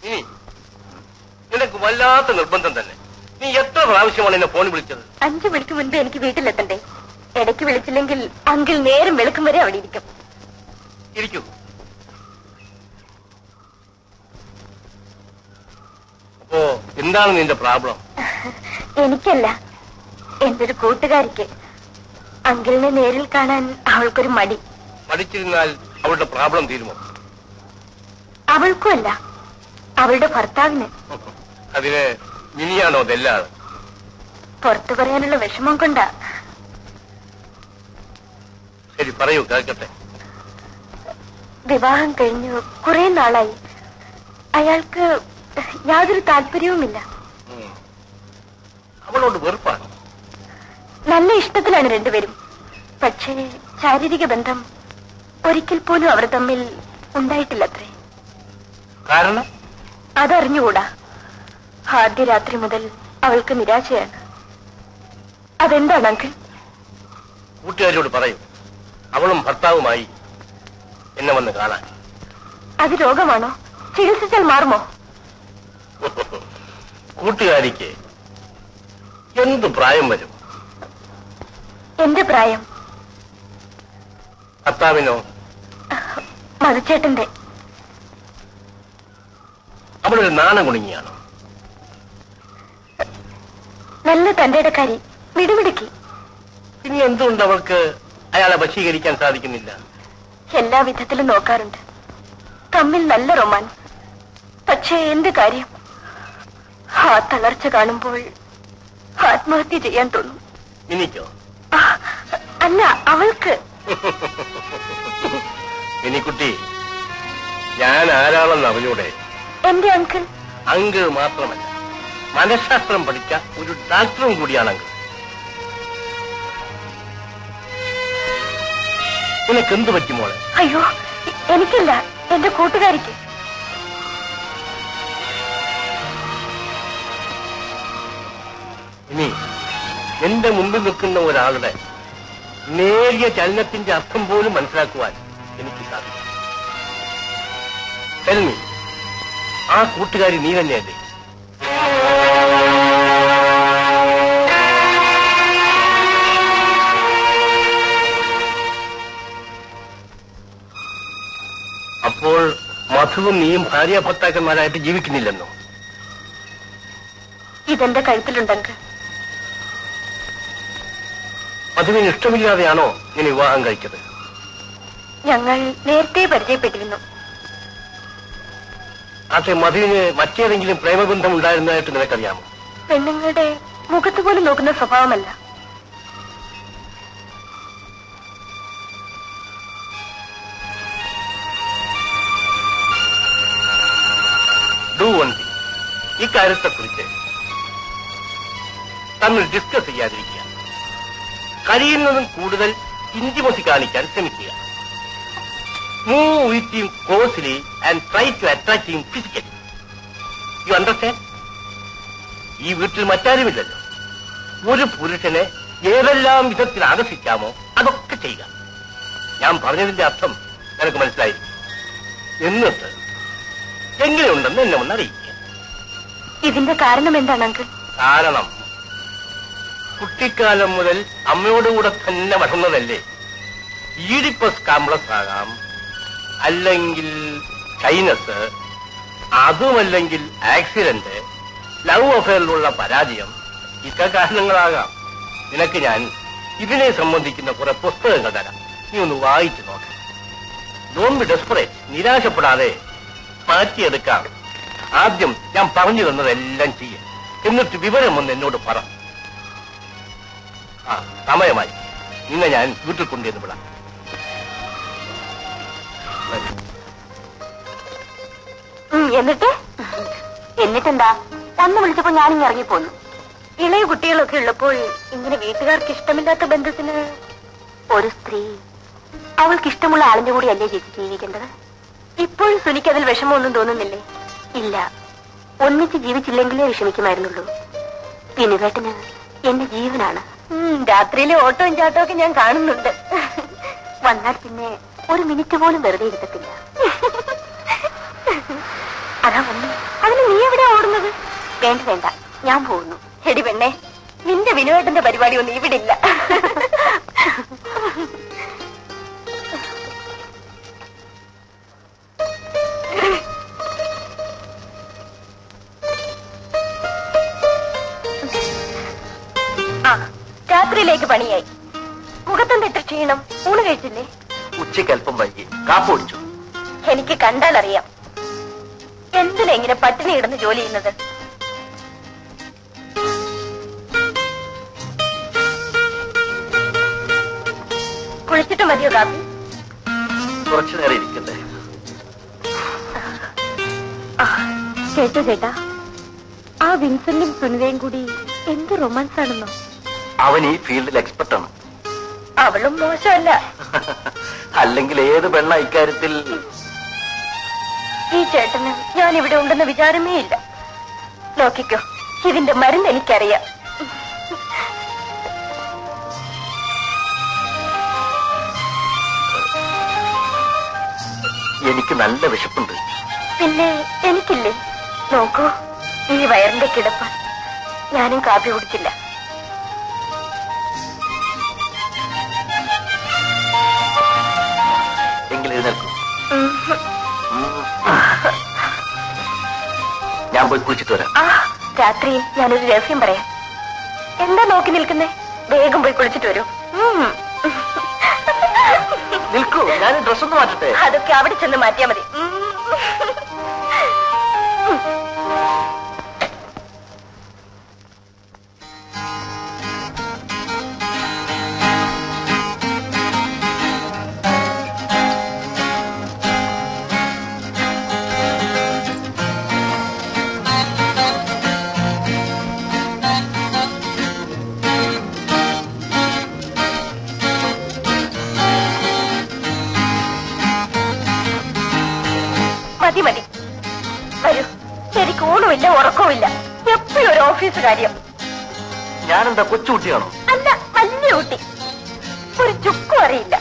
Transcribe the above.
ഇനി നിനക്ക് വല്ലാത്ത നിർബന്ധം തന്നെ നീ എത്ര പ്രാവശ്യമാണ് എന്നെ ഫോൺ വിളിച്ചത് അഞ്ചു മണിക്ക് മുൻപ് എനിക്ക് വീട്ടിലെത്തണ്ടേ ഇടയ്ക്ക് വിളിച്ചില്ലെങ്കിൽ അങ്കിൾ നേരം വെളുക്കും വരെ അവിടെ ഇരിക്കും ഇരിക്കൂ അപ്പോ എന്താണ് നിന്റെ പ്രോബ്ലം എനിക്കല്ല എന്റെ ഒരു കൂട്ടുകാരിക്ക് അങ്കിളിനെ നേരിൽ കാണാൻ അവൾക്കൊരു മടി പഠിച്ചിരുന്നാൽ അവളുടെ പ്രോബ്ലം തീരുമോ അവൾക്കുമല്ല അവളുടെ ഭർത്താവിന് അതിന് മിനിയാണോ അതെല്ലാം പുറത്തു പറയാനുള്ള വിഷമം കൊണ്ടാ ശരി പറയൂ കേൾക്കട്ടെ വിവാഹം കഴിഞ്ഞു കുറെ നാളായി അയാൾക്ക് യാതൊരു താല്പര്യവുമില്ല ഉം. അവളോട് വെറുപ്പാണ് നല്ല ഇഷ്ടത്തിലാണ് രണ്ടുപേരും പക്ഷേ ശാരീരിക ബന്ധം ഒരിക്കൽ പോലും അവർ തമ്മിൽ ഉണ്ടായിട്ടില്ലത്രേ കാരണം അതറിഞ്ഞുകൂടാ ആദ്യ രാത്രി മുതൽ അവൾക്ക് നിരാശയാണ് അതെന്താണ് അങ്കിൾ കൂട്ടുകാരിയോട് പറയൂ അവളും ഭർത്താവുമായി എന്നെ വന്ന് കാണാൻ അത് രോഗമാണോ ചികിത്സിച്ചാൽ മാറുമോ കൂട്ടുകാരിക്ക് എന്ത് പ്രായം വരും എന്റെ പ്രായം ഭർത്താവിനോ മധുച്ചേട്ടന്റെ അവളൊരു നാണം കുണുങ്ങിയാണോ നല്ല തന്റെ ഇടക്കാരി മിടുമിടുക്കി ഇനി എന്തുകൊണ്ട് അവൾക്ക് അയാളെ വശീകരിക്കാൻ സാധിക്കുന്നില്ല എല്ലാ വിധത്തിലും നോക്കാറുണ്ട് തമ്മിൽ നല്ല റൊമാൻസ് പക്ഷേ എന്ത് കാര്യം ആ തളർച്ച കാണുമ്പോൾ ആത്മഹത്യ ചെയ്യാൻ തോന്നും എനിക്കോ ആ, അല്ല അവൾക്ക് എനിക്കുട്ടി ഞാൻ ആരാണെന്ന് അറിഞ്ഞൂടെ എന്റെ അങ്കിൾ അങ്കിൾ മാത്രമല്ല മനഃശാസ്ത്രം പഠിച്ച ഒരു ഡാക്ടറും കൂടിയാണ് അങ്കിൾ നിനക്ക് എന്ത് പറ്റി മോളെ അയ്യോ എ- എനിക്കല്ല എന്റെ കൂട്ടുകാരിക്ക് ഇനി എന്റെ മുമ്പിൽ നിൽക്കുന്ന ഒരാളുടെ നേരിയ ചലനത്തിന്റെ അർത്ഥം പോലും മനസ്സിലാക്കുവാൻ എനിക്ക് സാധിക്കും Tell me, ആ കൂട്ടുകാരി നീ തന്നെയല്ലേ അപ്പോൾ മധുവും നീയും ഭാര്യ ഭർത്താക്കന്മാരായിട്ട് ജീവിക്കുന്നില്ലെന്നോ ഇതെന്റെ കഴുത്തിലുണ്ടെങ്കിൽ മധുവിന് ഇഷ്ടമില്ലാതെയാണോ ഇങ്ങനെ വിവാഹം കഴിച്ചത് ഞങ്ങൾ നേരത്തെ പരിചയപ്പെട്ടിരുന്നു പക്ഷേ മധുവിന് മറ്റേതെങ്കിലും പ്രേമബന്ധം ഉണ്ടായിരുന്നതായിട്ട് നിനക്കറിയാമോ പെണ്ണുങ്ങളുടെ മുഖത്ത് പോലും നോക്കുന്ന സ്വഭാവമല്ല ഡു വൺ തിങ് ഇക്കാര്യത്തെക്കുറിച്ച് തമ്മിൽ ഡിസ്കസ് ചെയ്യാതിരിക്കുക കഴിയുന്നതും കൂടുതൽ ഇന്റിമസി കാണിക്കാൻ ശ്രമിക്കുക move with him closely and try to attract him physically you understand ഈ വീട്ടിൽ മറ്റാരുമില്ലല്ലോ ഒരു പുരുഷനെ ഏതെല്ലാം വിധത്തിൽ ആകർഷിക്കാമോ അതൊക്കെ ചെയ്യുക ഞാൻ പറഞ്ഞതിന്റെ അർത്ഥം നിനക്ക് മനസ്സിലായി എന്നിട്ട് എങ്ങനെയുണ്ടെന്ന് എന്നെ ഒന്ന് അറിയിക്കുക ഇതിന്റെ കാരണം എന്താണ് അങ്കിൾ കാരണം കുട്ടിക്കാലം മുതൽ അമ്മയോടുകൂടെ തന്നെ വളർന്നതല്ലേ ഈഡിപ്പസ് കാംപ്ലസ് ആകാം അല്ലെങ്കിൽ ചൈനസ് അതുമല്ലെങ്കിൽ ആക്സിഡന്റ് ലവ് അഫെയറിലുള്ള പരാജയം ഇക്ക കാരണങ്ങളാകാം നിനക്ക് ഞാൻ ഇതിനെ സംബന്ധിക്കുന്ന കുറെ പുസ്തകങ്ങൾ തരാം നീ ഒന്ന് വായിച്ചു നോക്കാം ഡോണ്ട് ഡെസ്പറേറ്റ് നിരാശപ്പെടാതെ മാറ്റിയെടുക്കാം ആദ്യം ഞാൻ പറഞ്ഞു തന്നതെല്ലാം ചെയ്യ എന്നിട്ട് വിവരം ഒന്ന് എന്നോട് പറ ആ സമയമായി നിന്നെ ഞാൻ വീട്ടിൽ കൊണ്ടുവന്ന് വിടാം വരൂ. ഉം, എന്നിട്ട് എന്നിട്ടെന്താ തന്നു വിളിച്ചപ്പോ ഞാനിങ്ങ് ഇറങ്ങിപ്പോന്നു ഇളയ കുട്ടികളൊക്കെ ഉള്ളപ്പോൾ ഇങ്ങനെ വീട്ടുകാർക്ക് ഇഷ്ടമില്ലാത്ത ബന്ധത്തിന് ഒരു സ്ത്രീ അവൾക്ക് ഇഷ്ടമുള്ള ആളിന്റെ കൂടി അല്ലേ ചേച്ചി ജീവിക്കേണ്ടത് ഇപ്പോഴും സുനിക്ക് അതിൽ വിഷമമൊന്നും തോന്നുന്നില്ലേ ഇല്ല ഒന്നിച്ച് ജീവിച്ചില്ലെങ്കിലേ വിഷമിക്കുമായിരുന്നുള്ളൂ വിനുവേട്ടന് എന്റെ ജീവനാണ് രാത്രിയിലെ ഓട്ടവും ചാട്ടവും ഒക്കെ ഞാൻ കാണുന്നുണ്ട് വന്നാൽ പിന്നെ ഒരു മിനിറ്റ് പോലും വെറുതെ ഇരുത്തത്തില്ല അതാ വന്നു അതിന് നീ എവിടെയാ ഓടുന്നത് വേണ്ട വേണ്ട ഞാൻ പോകുന്നു എടി പെണ്ണെ നിന്റെ വിനോദന്റെ പരിപാടി ഒന്നും ഇവിടെ ഇല്ല ആ രാത്രിയിലേക്ക് പണിയായി മുഖത്തെന്തിട്ട് ക്ഷീണം ഊണ് കഴിച്ചില്ലേ ഉച്ചയ്ക്ക് അല്പം വൈകി കാപ്പ് ഓടിച്ചു എനിക്ക് കണ്ടാൽ അറിയാം എന്തിനാ ഇങ്ങനെ പട്ടിണി കിടന്ന് ജോലി ചെയ്യുന്നത് കുളിച്ചിട്ട് മതിയോ കാപ്പി കുറച്ചു നേരം ഇരിക്കണ്ടേ ആ, കേട്ടോ ചേട്ടാ ആ വിൻസെന്റും സുനിതയും കൂടി എന്ത് റൊമാൻസ് ആണെന്നോ അവൻ ഈ ഫീൽഡിൽ എക്സ്പെർട്ട് ആണ് അവളും മോശമല്ല അല്ലെങ്കിൽ ഏത് പെണ്ണ ഇക്കാര്യത്തിൽ ഈ ചേട്ടന് ഞാൻ ഇവിടെ ഉണ്ടെന്ന വിചാരമേ ഇല്ല നോക്കിക്കോ ഇതിന്റെ മരുന്ന് എനിക്കറിയാം എനിക്ക് നല്ല വിശപ്പുണ്ട് പിന്നെ എനിക്കില്ലേ നോക്കൂ ഈ വയറിന്റെ കിടപ്പ് ഞാനും കാപ്പി കുടിച്ചില്ല എങ്കിൽ എഴുന്നേൽക്കൂ ഉം. ഞാൻ പോയി കുളിച്ചിട്ട് വരാം ആ രാത്രി ഞാനൊരു രഹസ്യം പറയാം എന്താ നോക്കി നിൽക്കുന്നേ വേഗം പോയി കുളിച്ചിട്ട് വരൂ ഉം. നിൽക്കൂ ഞാൻ ഡ്രസ് ഒന്ന് മാറ്റട്ടെ അതൊക്കെ അവിടെ ചെന്ന് മാറ്റിയാ മതി ഉം. മതി മതി വരൂ എനിക്ക് ഊണുമില്ല ഉറക്കവുമില്ല എപ്പോഴും ഒരു ഓഫീസ് കാര്യം ഞാനെന്താ കൊച്ചുകുട്ടിയാണോ അല്ല വലിയ കുട്ടി ഒരു ചുക്കും അറിയില്ല